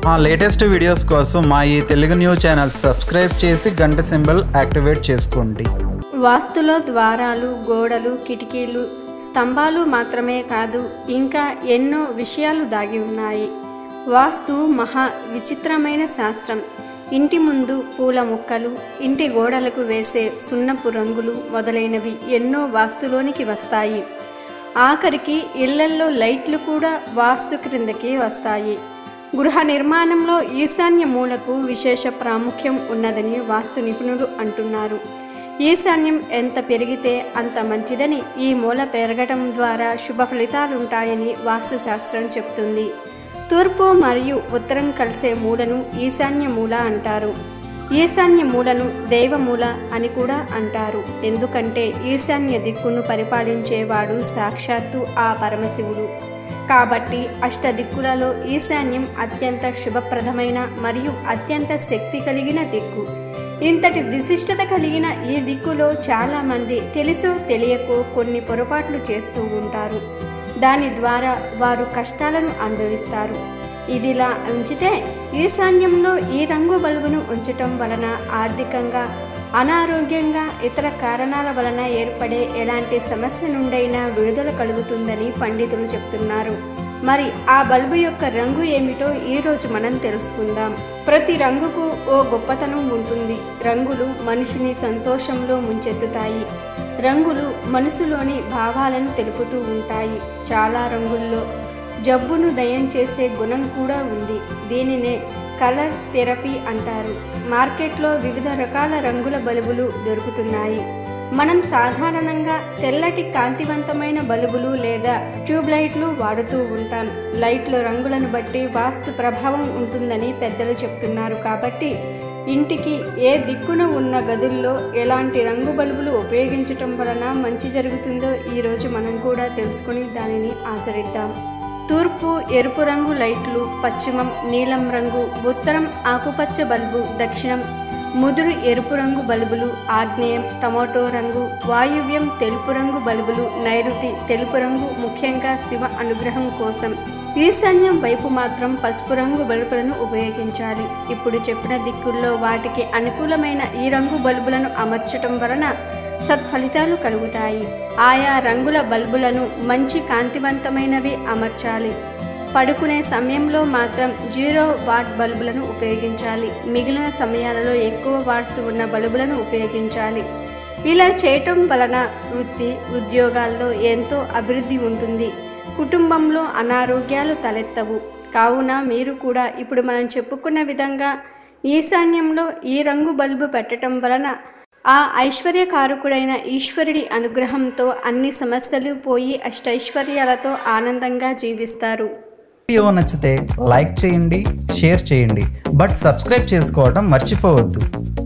మా latest videos కోసం మా ఈ తెలుగు న్యూస్ ఛానల్ సబ్స్క్రైబ్ చేసి గంట సింబల్ యాక్టివేట్ చేసుకోండి వాస్తులో ద్వారాలు గోడలు కిటికీలు స్తంభాలు మాత్రమే కాదు ఇంకా ఎన్నో విషయాలు దాగి ఉన్నాయి వాస్తు మహా విచిత్రమైన శాస్త్రం ఇంటి ముందు పూల మొక్కలు ఇంటి గోడలకు వేసే సున్నపు రంగులు మొదలైనవి ఎన్నో వాస్తులోనికి వస్తాయి ఆఖరికి ఇళ్లల్లో లైట్లు కూడా వాస్తు క్రిందకి వస్తాయి గృహ నిర్మాణంలో ఈశాన్య మూలకు విశేష ప్రాముఖ్యం ఉన్నదని వాస్తు నిపుణులు అంటున్నారు ఈశాన్యం ఎంత పెరిగితే అంత మంచిదని ఈ మూల పెరగటం ద్వారా శుభ ఫలితాలుంటాయని వాస్తుశాస్త్రం చెప్తుంది తూర్పు మరియు ఉత్తరం కలిసే మూలను ఈశాన్య మూల అంటారు ఈశాన్య మూలను దైవమూల అని కూడా అంటారు ఎందుకంటే ఈశాన్య దిక్కును పరిపాలించేవాడు సాక్షాత్తు ఆ పరమశివుడు కాబట్టి అష్టదిక్కులలో ఈశాన్యం అత్యంత శుభప్రదమైన మరియు అత్యంత శక్తి కలిగిన దిక్కు ఇంతటి విశిష్టత కలిగిన ఈ దిక్కులో చాలామంది తెలుసో తెలియకో కొన్ని పొరపాట్లు చేస్తూ ఉంటారు దాని ద్వారా వారు కష్టాలను అనుభవిస్తారు ఇదిలా ఉంచితే ఈశాన్యంలో ఈ రంగు బల్బును ఉంచటం వలన ఆర్థికంగా అనారోగ్యంగా ఇతర కారణాల వలన ఏర్పడే ఎలాంటి సమస్య నుండైనా విడుదల కలుగుతుందని పండితులు చెప్తున్నారు మరి ఆ బల్బు యొక్క రంగు ఏమిటో ఈరోజు మనం తెలుసుకుందాం ప్రతి రంగుకు ఓ గొప్పతనం ఉంటుంది రంగులు మనిషిని సంతోషంలో ముంచెత్తుతాయి రంగులు మనసులోని భావాలను తెలుపుతూ ఉంటాయి చాలా రంగుల్లో జబ్బును దయం చేసే గుణం కూడా ఉంది దీనినే కలర్ థెరపీ అంటారు మార్కెట్లో వివిధ రకాల రంగుల బల్బులు దొరుకుతున్నాయి మనం సాధారణంగా తెల్లటి కాంతివంతమైన బల్బులు లేదా ట్యూబ్ లైట్లు వాడుతూ ఉంటాం లైట్ల రంగులను బట్టి వాస్తు ప్రభావం ఉంటుందని పెద్దలు చెప్తున్నారు కాబట్టి ఇంటికి ఏ దిక్కున ఉన్న గదుల్లో ఎలాంటి రంగు బల్బులు ఉపయోగించటం వలన మంచి జరుగుతుందో ఈరోజు మనం కూడా తెలుసుకొని దానిని ఆచరిద్దాం తూర్పు ఎరుపు రంగు లైట్లు పశ్చిమం నీలం రంగు ఉత్తరం ఆకుపచ్చ బల్బు దక్షిణం ముదురు ఎరుపు రంగు బల్బులు ఆగ్నేయం టమాటో రంగు వాయువ్యం తెలుపు రంగు బల్బులు నైరుతి తెలుపు రంగు ముఖ్యంగా శివ అనుగ్రహం కోసం ఈశాన్యం వైపు మాత్రం పసుపు రంగు బల్బులను ఉపయోగించాలి ఇప్పుడు చెప్పిన దిక్కుల్లో వాటికి అనుకూలమైన ఈ రంగు బల్బులను అమర్చటం వలన సత్ఫలితాలు కలుగుతాయి ఆయా రంగుల బల్బులను మంచి కాంతివంతమైనవి అమర్చాలి పడుకునే సమయంలో మాత్రం జీరో వాట్ బల్బులను ఉపయోగించాలి మిగిలిన సమయాలలో ఎక్కువ వాట్స్ ఉన్న బల్బులను ఉపయోగించాలి ఇలా చేయటం వలన వృత్తి ఉద్యోగాల్లో ఎంతో అభివృద్ధి ఉంటుంది కుటుంబంలో అనారోగ్యాలు తలెత్తవు కావున మీరు కూడా ఇప్పుడు మనం చెప్పుకున్న విధంగా ఈశాన్యంలో ఈ రంగు బల్బు పెట్టడం వలన ఆ ఐశ్వర్యకారకుడైన ఈశ్వరుడి అనుగ్రహంతో అన్ని సమస్యలు పోయి అష్టైశ్వర్యాలతో ఆనందంగా జీవిస్తారు వీడియో నచ్చితే లైక్ చేయండి షేర్ చేయండి బట్ సబ్స్క్రైబ్ చేసుకోవడం మర్చిపోవద్దు